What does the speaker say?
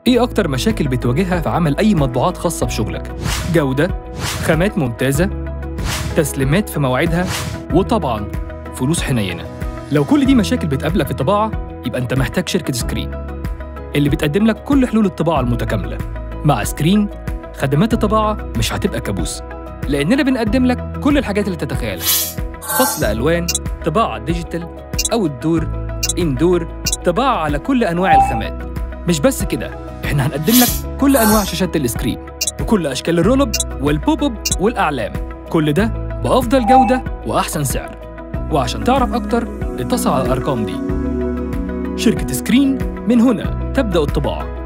إيه أكتر مشاكل بتواجهها في عمل أي مطبوعات خاصة بشغلك؟ جودة، خامات ممتازة، تسليمات في مواعيدها، وطبعاً فلوس حنينة. لو كل دي مشاكل بتقابلك في الطباعة يبقى أنت محتاج شركة سكرين اللي بتقدم لك كل حلول الطباعة المتكاملة. مع سكرين خدمات الطباعة مش هتبقى كابوس لأننا بنقدم لك كل الحاجات اللي تتخيلها فصل ألوان، طباعة ديجيتال أو الدور، إندور، طباعة على كل أنواع الخامات مش بس كده احنا هنقدم لك كل أنواع شاشات السكرين وكل أشكال الرول اب والبوب اب والأعلام كل ده بأفضل جودة وأحسن سعر وعشان تعرف أكتر اتصل على الأرقام دي شركة سكرين من هنا تبدأ الطباعة